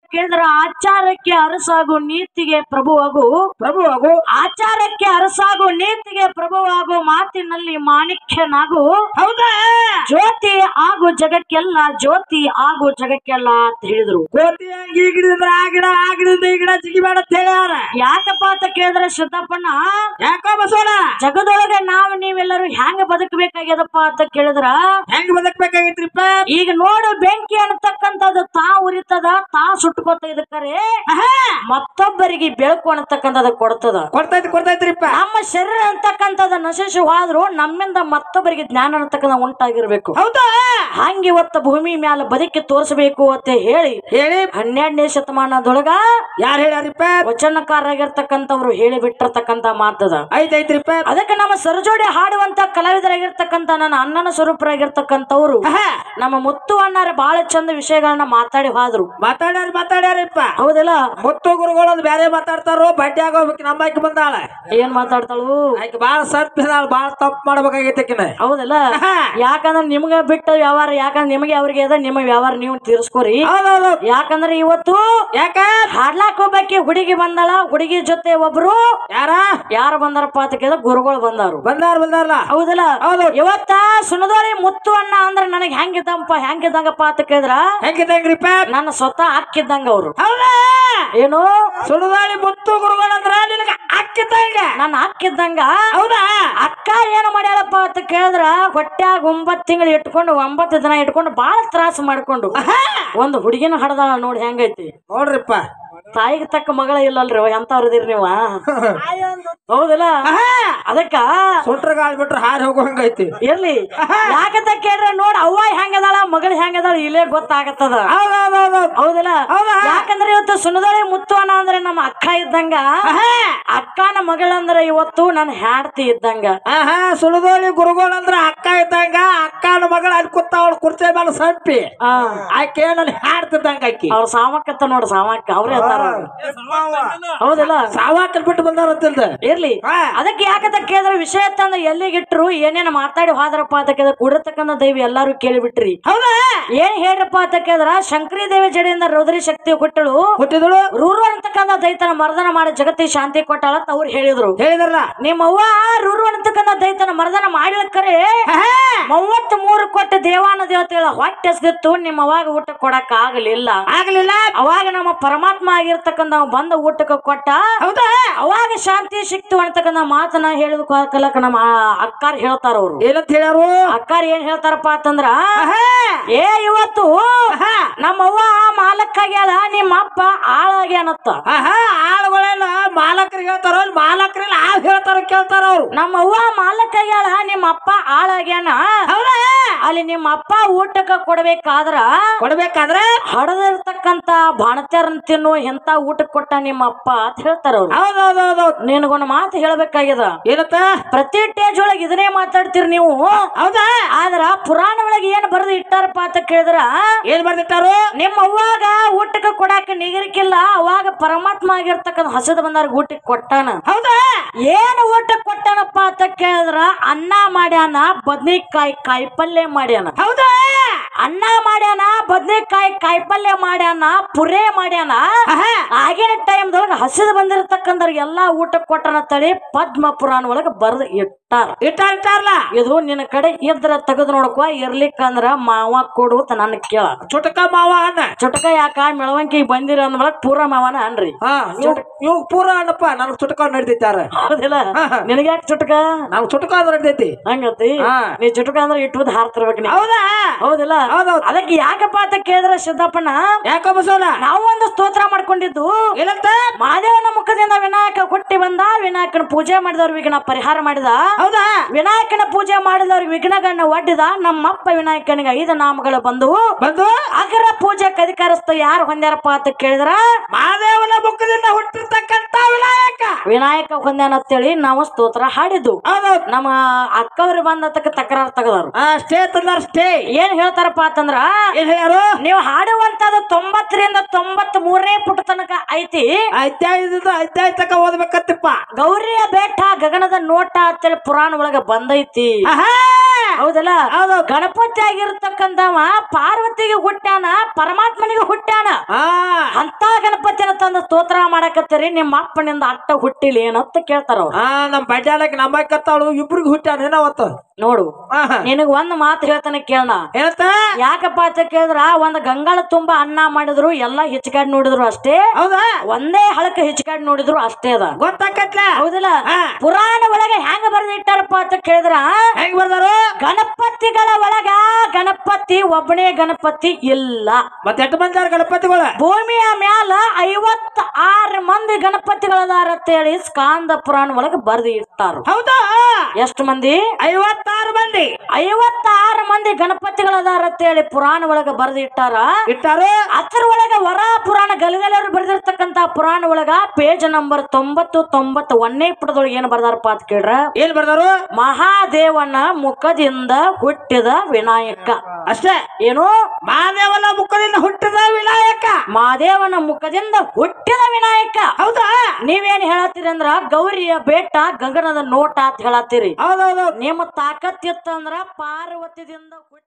ಕೇಳಿದ್ರ ಆಚಾರಕ್ಕೆ ಅರಸಾಗು ನೀತಿಗೆ ಪ್ರಭುವಾಗು ಪ್ರಭು ಆಗು ಆಚಾರಕ್ಕೆ ಅರಸಾಗು ನೀತಿಗೆ ಪ್ರಭುವಾಗು ಮಾತಿನಲ್ಲಿ ಮಾಣಿಕ್ಯನಾಗು ಹೌದಾ ಜ್ಯೋತಿ ಆಗು ಜಗಕ್ಕೆಲ್ಲ ಜ್ಯೋತಿ ಆಗು ಜಗಕ್ಕೆಲ್ಲ ಅಂತ ಹೇಳಿದ್ರು ಕೋತಿ ಹಂಗಿ ಈ ಗಿಡದಿಂದ ಆ ಗಿಡ ಆ ಗಿಡದಿಂದ ಈ ಗಿಡ ಜಿಗಿಬೇಡ ಅಂತ ಹೇಳ್ಯಾರ ಯಾಕಪ್ಪ ಅಂತ ಕೇಳಿದ್ರೆ ಸಿದ್ದಪ್ಪಣ್ಣ ಯಾಕೋ ಬಸವಣ್ಣ ಜಗದೊಳಗೆ ನಾವು ನೀವೆಲ್ಲರೂ ಹೆಂಗ ಬದುಕಬೇಕಾಗ್ಯದಪ್ಪ ಅಂತ ಕೇಳಿದ್ರ ಹೆಂಗ್ ಬದುಕ್ಬೇಕಾಗಿತ್ರಿಪ್ಪ ಈಗ ನೋಡು ಬೆಂಕಿ ಅನ್ನತಕ್ಕಂಥದ್ದು ತಾ ಉರಿತದ ತಾ ಸುಟ್ಕೋತ ಇದಕ್ಕರೆ ಮತ್ತೊಬ್ಬರಿಗೆ ಬೆಳಕು ಅನ್ನತಕ್ಕಂಥದ್ದು ಕೊಡ್ತದ ಕೊಡ್ತೈತಿ ಕೊಡ್ತೈತ್ರಿಪ್ಪ ನಮ್ಮ ಶರೀರ ಅಂತಕ್ಕಂಥದ್ದು ನಶಿಸಿ ಹೋದ್ರು ನಮ್ಮಿಂದ ಮತ್ತೊಬ್ಬರಿಗೆ ಜ್ಞಾನ ಅನ್ನತಕ್ಕಂಥ ಉಂಟಾಗಿರ್ಬೇಕು ಹೌದಾ ಹಂಗ ಇವತ್ತು ಭೂಮಿ ಮ್ಯಾಲ ಬದುಕಿ ತೋರಿಸಬೇಕು ಅಂತ ಹೇಳಿ ಹೇಳಿ ಹನ್ನೆರಡನೇ ಶತಮಾನದೊಳಗ ಯಾರು ಹೇಳ್ಯಾರಿಪ್ಪ ವಚನಕಾರರಾಗಿರ್ತಕ್ಕಂಥವ್ರು ಹೇಳಿ ಬಿಟ್ಟಿರ್ತಕ್ಕಂಥ ಮಾತದ ಐತೈತ್ರಿಪ್ಪ ಅದಕ್ಕೆ ನಮ್ಮ ಸರಜೋಡಿ ಹಾಡುವಂತ ಕಲಾವಿದರಾಗಿರ್ತಕ್ಕಂಥ ನನ್ನ ಅಣ್ಣನ ಸ್ವರೂಪರಾಗಿರ್ತಕ್ಕಂಥವ್ರು ನಮ್ಮ ಮುತ್ತು ಅಣ್ಣಾರ ಬಹಳ ಚಂದ ವಿಷಯಗಳನ್ನ ಮಾತಾಡಿ ಹೋದ್ರು ಮಾತಾಡ್ಯಾರ ಮಾತಾಡ್ಯಾರಿಪ್ಪ ಹೌದಲ್ಲ ಮುತ್ತು ಗುರುಗಳು ಅದು ಬ್ಯಾರೆ ಮಾತಾಡ್ತಾರೋ ಬಡ್ಡಿ ಆಗೋಬೇಕು ನಮ್ಮ ಆಕಿ ಬಂದಾಳ ಏನ್ ಮಾತಾಡ್ತಾಳು ಆಕಿ ಬಾಳ ಸರ್ಪಿದಾಳ ಬಾಳ ತಪ್ಪು ಮಾಡ್ಬೇಕಾಗೈತೆ ಆಕಿನ ಹೌದಲ್ಲ ಯಾಕಂದ್ರೆ ನಿಮ್ಗ ಬಿಟ್ಟ ವ್ಯವಹಾರ ಯಾಕಂದ್ರೆ ನಿಮಗೆ ಅವ್ರಿಗೆ ಅದ ನಿಮ್ಮ ವ್ಯವಹಾರ ನೀವು ತೀರಿಸ್ಕೊರಿ ಹೌದೌದು ಯಾಕಂದ್ರೆ ಇವತ್ತು ಯಾಕ ಹಾಡ್ಲಾಕ್ ಹೋಗ್ಬೇಕಿ ಹುಡುಗಿ ಬಂದಳ ಹುಡುಗಿ ಜೊತೆ ಒಬ್ರು ಯಾರ ಯಾರು ಬಂದಾರಪ್ಪ ಅಂತ ಕೇಳಿದ್ರೆ ಗುರುಗಳು ಬಂದಾರು ಬಂದಾರ ಬಂದಾರಲ್ಲ ಹೌದಲ್ಲ ಹೌದು ಇವತ್ತ ಸುಣದೋರಿ ಮುತ್ತು ಅಣ್ಣ ಅಂದ್ರ ನನಗ್ ಹೆಂಗಿದ್ದಪ್ಪ ಹೆಂಗಿದ್ದಂಗಪ್ಪ ಅಂತ ಕೇಳಿದ್ರ ಹೆಂಗಿದಂಗ್ರಿಪ್ಪ ನನ್ನ ಸ್ವತಃ ಅಕ್ಕಿದ್ದಂಗ ಅವ್ರು ಹೌದಾ ಏನು ಸುಡುದಾಳಿ ಮುತ್ತು ಗುರುಗಳಂದ್ರ ನಿನಗ ಅಕ್ಕಿದ್ದಂಗ ನನ್ನ ಅಕ್ಕಿದ್ದಂಗ ಹೌದಾ ಅಕ್ಕ ಏನು ಮಾಡ್ಯಾಳಪ್ಪ ಅಂತ ಕೇಳಿದ್ರ ಹೊಟ್ಯಾಗ ಒಂಬತ್ ತಿಂಗಳು ಇಟ್ಕೊಂಡು ಒಂಬತ್ತು ದಿನ ಇಟ್ಕೊಂಡು ಬಾಳ ತ್ರಾಸ ಮಾಡ್ಕೊಂಡು ಒಂದು ಹುಡುಗಿನ ಹಡದಾಳ ನೋಡಿ ಹೆಂಗೈತಿ ನೋಡ್ರಿಪ್ಪ ತಾಯಿಗೆ ತಕ್ಕ ಮಗಳ ಇಲ್ಲಲ್ರಿ ಎಂತವ್ರದಿರಿ ನೀವ ಹೌದಲ್ಲ ಅದಕ್ಕ ಸುಂಟ್ರ ಗಾಳಿ ಬಿಟ್ರೆ ಹಾರಿ ಹೋಗೋ ಹಂಗೈತಿ ಇರ್ಲಿ ಯಾಕಂತ ಕೇಳ್ರೆ ನೋಡ್ ಅವ್ವ ಹೆಂಗದಾಳ ಮಗಳು ಹೆಂಗದಾಳ ಇಲ್ಲೇ ಗೊತ್ತಾಗತ್ತದ ಹೌದೌದೌದು ಹೌದಲ್ಲ ಹೌದಾ? ಯಾಕಂದ್ರೆ ಇವತ್ತು ಸುನದೊಳೆ ಮುತ್ತು ಅಣ್ಣ ಅಂದ್ರೆ ನಮ್ಮ ಅಕ್ಕ ಇದ್ದಂಗ ಅಕ್ಕನ ಮಗಳಂದ್ರ ಇವತ್ತು ನನ್ನ ಹ್ಯಾಡ್ತಿ ಇದ್ದಂಗ ಆಹಾ ಸುಡುದೋಳಿ ಗುರುಗಳಂದ್ರ ಅಕ್ಕ ಇದ್ದಂಗ ಅಕ್ಕನ ಮಗಳ ಅಲ್ಲಿ ಕೂತ ಅವಳು ಕುರ್ಚಿ ಮೇಲೆ ಸಂಪಿ ಆ ಆಕೆ ನನ್ನ ಹಾಡ್ತಿದ್ದಂಗ ಆಕಿ ಅವ್ರ ಸಾಮಕ್ಕತ್ತ ನೋಡ ಸಾಮಕ್ಕ ಅವ್ರೇ ಅಂತಾರ ಹೌದಲ್ಲ ಸಾವಾಕಲ್ ಬಿಟ್ಟು ಬಂದಾರ ಅಂತಿಲ್ದ ಇರ್ಲಿ ಹಾ. ಅದಕ್ಕೆ ಯಾಕಂತ ಕೇಳಿದ್ರೆ ವಿಷಯ ತಂದ ಎಲ್ಲಿಗಿಟ್ರು ಏನೇನ ಮಾತಾಡಿ ಹೋದ್ರಪ್ಪ ಅಂತ ಕೇಳಿದ್ರೆ ಕೂಡಿರ್ತಕ್ಕಂಥ ದೈವ ಎಲ್ಲಾರು ಕೇಳಿಬಿಟ್ರಿ ಹೌದಾ ಏನ್ ಹೇಳ್ರಪ್ಪ ಅಂತ ಕೇಳಿದ್ರ ಶಂಕರಿ ದೇವಿ ಜಡೆಯಿಂದ ರೌದ್ರಿ ಶಕ್ತಿ ಕೊಟ್ಟಳು ಹುಟ್ಟಿದಳು ರೂರು ಅಂತಕ್ಕಂಥ ದೈತನ ಮರ್ದನ ಮಾಡಿ ಜಗತ್ತಿಗೆ ಶಾಂತಿ ಕೊಟ್ಟಾಳ ಅಂತ ಅವ್ರು ಹೇಳಿದ್ರು ಹೇಳಿದ್ರಲ್ಲ ನಿಮ್ಮ ಅವ್ವ ರೂರು ಅಂತಕ್ಕಂಥ ದೈತನ ಮರ್ದನ ಮಾಡಿಳಕ್ಕರೆ ಮೂವತ್ತ್ ಮೂರು ಕೊಟ್ಟ ದೇವಾನ ದೇವತೆಗಳ ಹೊಟ್ಟೆ ಎಸ್ದಿತ್ತು ನಿಮ್ಮ ಅವಾಗ ಊಟ ಕೊಡಕ್ ಆಗಲಿಲ್ಲ ಆಗ್ಲಿಲ್ಲ ಅವಾಗ ನಮ್ಮ ಪರಮಾತ್ಮ ಆಗಿರ್ತಕ್ಕಂಥ ಬಂದ ಊಟಕ್ಕೆ ಕೊಟ್ಟ ಹೌದಾ ಅವಾಗ ಶಾಂತಿ ಸಿಕ್ತು ಅಂತಕ್ಕಂಥ ಮಾತನ್ನ ಹೇಳಿದ ಕಲಕ ನಮ್ಮ ಅಕ್ಕಾರ್ ಹೇಳ್ತಾರ ಅವ್ರು ಏನಂತ ಹೇಳ್ಯಾರು ಅಕ್ಕಾರ್ ಏನ್ ಹೇಳ್ತಾರಪ್ಪ ಅಂತಂದ್ರ ಆಹಾ. ಏ ಇವತ್ತು ಆಹಾ. ನಮ್ಮವ್ವ ಮಾಲಕ್ಕಾಗ್ಯಾಳ ನಿಮ್ಮ ಅಪ್ಪ ಆಳಾಗ್ಯಾನತ್ತ ಆಹಾ ಆಳುಗಳೆಲ್ಲ ಮಾಲಕರಿಗೆ ಹೇಳ್ತಾರ ಮಾಲಕರೆಲ್ಲ ಆ ಹೇಳ್ತಾರ ಕೇಳ್ತಾರ ಅವ್ರು ನಮ್ಮವ್ವ ಮಾಲಕ್ಕಾಗ್ಯಾಳ ನಿಮ್ಮ ಅಪ್ಪ ಆಳಾಗ್ಯಾನ ಹೌದಾ ಅಲ್ಲಿ ನಿಮ್ಮ ಅಪ್ಪ ಊಟಕ್ಕ ಕೊಡ್ಬೇಕಾದ್ರ ಕೊಡ್ಬೇಕಾದ್ರೆ ಹಡದಿರ್ತಕ್ಕಂತ ಬಾಣತ್ಯಾರನ್ ತಿನ್ನು ಎಂತ ಊಟಕ್ಕೆ ಕೊಟ್ಟ ನಿಮ್ಮ ಅಪ್ಪ ಅಂತ ಹೇಳ್ತಾರ ಅವ್ರು ಹೌದೌದೌದು ನಿನಗೊಂದು ಮಾತು ಹೇಳ್ಬೇಕಾಗ್ಯದ ಏನತ್ತ ಪ್ರತಿ ಟೇಜ್ ಒಳಗೆ ಇದನ್ನೇ ಮಾತಾಡ್ತೀರಿ ನೀವು ಹೌದಾ ಆದ್ರ ಪುರಾಣ ಒಳಗೆ ಏನ್ ಬರೆದು ಇಟ್ಟಾರಪ್ಪ ಅಂತ ಕೇಳಿದ್ರ ಏನ್ ಬರ್ದಿಟ್ಟಾರು ನಿಮ್ಮ ಅವ್ವಾಗ ಊಟಕ್ಕೆ ಕೊಡಾಕ ನಿಗರಿಕಿಲ್ಲ ಅವಾಗ ಪರಮಾತ್ಮ ಆಗಿರ್ತಕ್ಕಂಥ ಹಸದ ಬಂದಾರ ಊಟಕ್ಕೆ ಕೊಟ್ಟಾನ ಹೌದಾ ಏನ್ ಊಟಕ್ಕೆ ಕೊಟ್ಟಾನಪ್ಪ ಅಂತ ಕೇಳಿದ್ರ ಅನ್ನ ಮಾಡ್ಯಾನ ಬದ್ನಿಕಾಯಿ ಕಾಯಿಪಲ್ಯ ಮಾಡ್ಯಾನ ಹೌದಾ ಅನ್ನ ಮಾಡ್ಯಾನ ಬದ್ನೆಕಾಯಿ ಕಾಯಿಪಲ್ಯ ಮಾಡ್ಯಾನ ಪುರೇ ಮಾಡ್ಯಾನ ಆಹಾ. ಆಗಿನ ಟೈಮ್ದೊಳಗ ಹಸಿದು ಬಂದಿರತಕ್ಕಂಥವ್ರಿಗೆ ಎಲ್ಲಾ ಊಟಕ್ಕೆ ಕೊಟ್ಟನ ತಳಿ ಪದ್ಮ ಪುರಾಣ ಒಳಗ ಬರ್ದು ಇಟ್ಟಾರ ಇಟ್ಟಾರ ಇಟ್ಟಾರಲ್ಲ ಇದು ನಿನ್ನ ಕಡೆ ಇದ್ರ ತೆಗೆದು ನೋಡಕ್ವ ಇರ್ಲಿಕ್ಕಂದ್ರ ಮಾವ ಕೊಡು ಅಂತ ನನ್ ಕೇಳ ಚುಟಕ ಮಾವ ಅಣ್ಣ ಚುಟಕ ಯಾಕ ಮೆಳವಂಕಿ ಬಂದಿರ ಅಂದ್ಮೇಲೆ ಪೂರ ಮಾವನ ಅನ್ರಿ ಹಾ ಇವ್ ಇವ್ ಪೂರ ಅಣ್ಣಪ್ಪ ನನಗ್ ಚುಟಕ ನಡ್ದೈತಾರ ಹೌದಿಲ್ಲ ನಿನಗೆ ಯಾಕೆ ಚುಟಕ ನನಗ್ ಚುಟಕ ಅಂದ್ರೆ ನಡ್ದೈತಿ ಹಂಗತಿ ಹಾ. ನೀ ಚುಟಕ ಅಂದ್ರೆ ಇಟ್ಟು ಹಾರ್ತಿರ್ಬೇಕು ನೀ ಹೌದಾ ಹೌದಿಲ್ಲ ಹೌದೌದು ಅದಕ್ಕೆ ಯಾಕಪ್ಪ ಅಂತ ಕೇಳಿದ್ರೆ ಸಿದ್ದಪ್ಪಣ್ಣ ಯಾಕೋ ಬಸವಣ್ಣ ನಾವು ಒಂದು ಸ್ತೋತ್ರ ಮಾಡ್ಕೊಂಡಿದ್ದು ಏನಂತ ಮಹಾದೇವನ ಮುಖದಿಂದ ವಿನಾಯಕ ಹುಟ್ಟಿ ಬಂದ ವಿನಾಯಕನ ಪೂಜೆ ಮಾಡಿದವ್ರ ವಿಘ್ನ ಪರಿಹಾರ ಮಾಡಿದ ಹೌದಾ ವಿನಾಯಕನ ಪೂಜೆ ಮಾಡಿದವ್ರ ವಿಘ್ನಗಳನ್ನ ಒಡ್ಡಿದ ನಮ್ಮಪ್ಪ ವಿನಾಯಕನಿಗೆ ಐದು ನಾಮಗಳು ಬಂದು ಬಂದು ಅಗರ ಪೂಜೆ ಕಧಿಕಾರಸ್ಥ ಯಾರು ಹೊಂದ್ಯಾರಪ್ಪ ಅಂತ ಕೇಳಿದ್ರ ಮಹಾದೇವನ ಮುಖದಿಂದ ಹುಟ್ಟಿರ್ತಕ್ಕಂತ ವಿನಾಯಕ ವಿನಾಯಕ ಹೊಂದ್ಯಾನ ಅಂತೇಳಿ ನಾವು ಸ್ತೋತ್ರ ಹಾಡಿದ್ದು ಹೌದೌದು ನಮ್ಮ ಅಕ್ಕವ್ರು ಬಂದತಕ್ಕ ತಕರಾರು ತೆಗದಾರು ಆ ಸ್ಟೇ ತಂದಾರ ಸ್ಟೇ ಏನ್ ಹೇಳ್ತಾರಪ್ಪ ಅಂತಂದ್ರ ಏನ್ ಹೇಳ್ಯಾರು ನೀವು ಹಾಡುವಂತದ್ದು ತೊಂಬತ್ತರಿಂದ ತೊಂಬತ್ ಮೂರನೇ ಪುಟ ತನಕ ಐತಿ ಅಧ್ಯಾಯ ಇದ್ದಿದ್ದು ಅಧ್ಯಾಯ ತಕ ಓದ್ಬೇಕತ್ತಿಪ್ಪ ಗೌರಿಯ ಬೇಟ ಗಗನದ ನೋಟ ಅಂತೇಳಿ ಪುರಾಣ ಒಳಗ ಬಂದೈತಿ ಆಹಾ ಹೌದಲ್ಲ ಹೌದು ಗಣಪತಿ ಆಗಿರ್ತಕ್ಕಂಥವ ಪಾರ್ವತಿಗೆ ಹುಟ್ಟ್ಯಾನ ಪರಮಾತ್ಮನಿಗೆ ಹುಟ್ಟ್ಯಾನ ಆ ಅಂತ ಗಣಪತಿನ ತಂದು ಸ್ತೋತ್ರ ಮಾಡಕತ್ತೀರಿ ನಿಮ್ಮ ಅಪ್ಪನಿಂದ ಅಟ್ಟ ಹುಟ್ಟಿಲಿ ಏನಂತ ಕೇಳ್ತಾರ ಅವ್ರು ಆ ನಮ್ ಬಡ್ಯಾಳಕ್ ನಂಬಕತ್ತಾಳು ಇಬ್ರಿಗೆ ಹುಟ್ಟಾನ ಅವತ್ತು ನೋಡು ಆಹಾ. ನಿನಗ್ ಒಂದ್ ಮಾತು ಹೇಳ್ತಾನೆ ಕೇಳಣ ಏನಂತ ಯಾಕಪ್ಪ ಅಂತ ಕೇಳಿದ್ರ ಒಂದ್ ಗಂಗಾಳ ತುಂಬಾ ಅನ್ನ ಮಾಡಿದ್ರು ಎಲ್ಲಾ ಹಿಚ್ಕಾಡ್ ನೋಡಿದ್ರು ಅಷ್ಟೇ ಹೌದಾ ಒಂದೇ ಹಳಕ ಹಿಚ್ಕಾಡ್ ನೋಡಿದ್ರು ಅಷ್ಟೇ ಅದ ಗೊತ್ತಾಕತ್ಲ ಹೌದಿಲ್ಲ ಹಾ. ಪುರಾಣ ಒಳಗೆ ಹೆಂಗ ಬರ್ದಿಟ್ಟಾರಪ್ಪ ಅಂತ ಕೇಳಿದ್ರ ಹೆಂಗ್ ಬರ್ದಾರು ಗಣಪತಿಗಳ ಒಳಗ ಗಣಪತಿ ಒಬ್ಬನೇ ಗಣಪತಿ ಇಲ್ಲ ಮತ್ತೆ ಎಷ್ಟು ಮಂದಿ ಅವ್ರ ಗಣಪತಿಗಳ ಭೂಮಿಯ ಮ್ಯಾಲ ಐವತ್ತ ಆರು ಮಂದಿ ಗಣಪತಿಗಳದಾರ ಅಂತೇಳಿ ಸ್ಕಾಂದ ಪುರಾಣ ಒಳಗ ಬರ್ದಿ ಇಟ್ಟಾರು ಹೌದಾ ಎಷ್ಟು ಮಂದಿ ಐವತ್ತಾರು ಮಂದಿ ಐವತ್ತಾರು ಮಂದಿ ಗಣಪತಿಗಳದಾರ ಅಂತೇಳಿ ಪುರಾಣ ಒಳಗ ಬರ್ದಿ ಇಟ್ಟಾರ ಇಟ್ಟಾರು ಅದ್ರ ಒಳಗ ವರ ಪುರಾಣ ಗಲಗಲರು ಬರೆದಿರ್ತಕ್ಕಂತ ಪುರಾಣ ಒಳಗ ಪೇಜ್ ನಂಬರ್ ತೊಂಬತ್ತು ತೊಂಬತ್ತು ಒಂದನೇ ಪುಟದೊಳಗೆ ಏನ್ ಬರ್ದಾರಪ್ಪ ಅಂತ ಕೇಳ್ರ ಏನ್ ಬರ್ದಾರು ಮಹಾದೇವನ ಮುಖದಿಂದ ಹುಟ್ಟಿದ ವಿನಾಯಕ ಅಷ್ಟೇ ಏನು ಮಾದೇವನ ಮುಖದಿಂದ ಹುಟ್ಟಿದ ವಿನಾಯಕ ಮಹಾದೇವನ ಮುಖದಿಂದ ಹುಟ್ಟಿದ ವಿನಾಯಕ ಹೌದಾ ನೀವೇನ್ ಹೇಳತ್ತೀರಿ ಅಂದ್ರ ಗೌರಿಯ ಬೇಟ ಗಗನದ ನೋಟ ಅಂತ ಹೇಳತ್ತೀರಿ ಹೌದೌದು ನಿಮ್ಮ ತಾಕತ್ತಿತ್ತಂದ್ರ ಪಾರ್ವತಿದಿಂದ ಹುಟ್ಟಿ